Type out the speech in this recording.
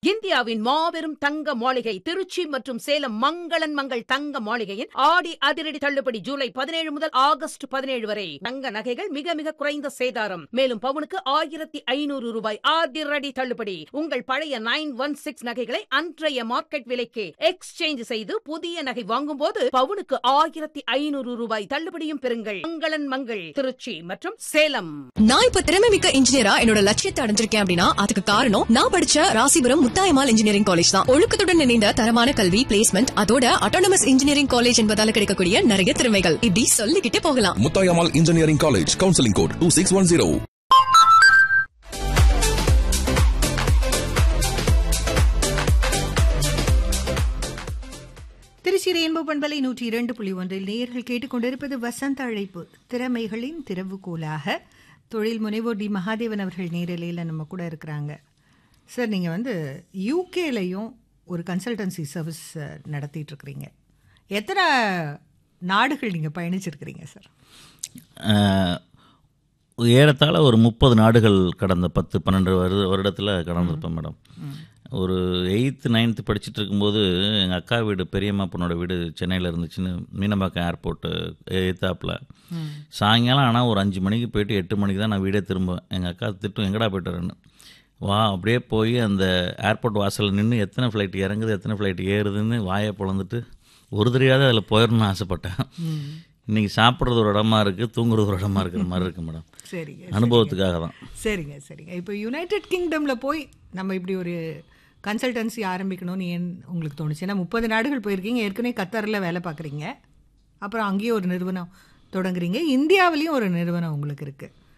இந்தியாவின் மாபெரும் தங்க மாளிகை திருச்சி மற்றும் சேலம் மங்களன் மங்கள் தங்க மாளிகையின் ஆடி அதிரடி தள்ளுபடி ஜூலை பதினேழு முதல் ஆகஸ்ட் பதினேழு வரை தங்க நகைகள் மிக மிக குறைந்த சேதாரம் மேலும் பவுனுக்கு ஆயிரத்தி ஐநூறு ரூபாய் அதிரடி தள்ளுபடி உங்கள் பழைய நைன் ஒன் சிக்ஸ் நகைகளை அன்றைய மார்க்கெட் விலைக்கு எக்ஸ்சேஞ்ச் செய்து புதிய நகை வாங்கும் போது பவுனுக்கு ஆயிரத்தி ஐநூறு ரூபாய் தள்ளுபடியும் பெறுங்கள் மங்களன் மங்கள் திருச்சி மற்றும் சேலம் நான் இப்ப திறமை மிக்க இன்ஜினியரா என்னோட லட்சியத்தை அடைஞ்சிருக்கேன் அப்படின்னா அதுக்கு காரணம் நான் படிச்ச ராசிபுரம் முத்தாயமால் இன்ஜினியரிங் காலேஜ் தான் ஒழுக்கத்துடன் இணைந்த தரமான கல்வி பிளேஸ்மெண்ட் அதோட அட்டானமஸ் இன்ஜினியரிங் காலேஜ் என்பதால கிடைக்கக்கூடிய நிறைய திறமைகள் இப்படி சொல்லிக்கிட்டே போகலாம் Muthayammal engineering college counselling code two six one zero Trichy Rainbow பண்பலை நூற்றி இரண்டு புள்ளி ஒன்றில் நேயர்கள் கேட்டுக்கொண்டிருப்பது வசந்த அழைப்பு திறமைகளின் திறவுகோலாக தொழில் முனைவோர் டி மகாதேவன் அவர்கள் நேரலையில் நம்ம கூட இருக்கிறாங்க சார் நீங்கள் வந்து யூகேலையும் ஒரு கன்சல்டன்சி சர்வீஸ் நடத்திட்டு இருக்கிறீங்க எத்தனை நாடுகள் நீங்கள் பயணிச்சிருக்கிறீங்க சார் அஹ், ஏறத்தாழ ஒரு முப்பது நாடுகள் கடந்த பத்து பன்னெண்டு வருட வருடத்தில் கடந்திருப்பேன் மேடம் ஒரு எயித்து நைன்த்து படிச்சுட்டு இருக்கும்போது எங்கள் அக்கா வீடு பெரியம்மா பொண்ணோட வீடு சென்னையில் இருந்துச்சுன்னு மீனம்பாக்கம் ஏர்போர்ட்டு எய்த்தாப்பில் சாயங்காலம் ஆனால் ஒரு அஞ்சு மணிக்கு போயிட்டு எட்டு மணிக்கு தான் நான் வீடே திரும்புவேன் எங்கள் அக்கா திட்டம் எங்கடா போயிட்டு வரேன்னு வா அப்படியே போய் அந்த ஏர்போர்ட் வாசலில் நின்று எத்தனை ஃப்ளைட் இறங்குது எத்தனை ஃப்ளைட் ஏறுதுன்னு வாயை பொழந்துட்டு ஒரு தெரியாத அதில் போயிடணும்னு ஆசைப்பட்டேன் இன்னைக்கு சாப்பிட்றது ஒரு இடமா இருக்குது தூங்குறது ஒரு இடமா இருக்கிற மாதிரி இருக்கு மேடம் சரிங்க அனுபவத்துக்காக தான் சரிங்க சரிங்க இப்போ யுனைடெட் கிங்டமில் போய் நம்ம இப்படி ஒரு கன்சல்டன்சி ஆரம்பிக்கணும்னு ஏன் உங்களுக்கு தோணுச்சு ஏன்னா முப்பது நாடுகள் போயிருக்கீங்க ஏற்கனவே கத்தாரில் வேலை பார்க்குறீங்க அப்புறம் அங்கேயும் ஒரு நிறுவனம் தொடங்குறீங்க இந்தியாவிலையும் ஒரு நிறுவனம் உங்களுக்கு இருக்குது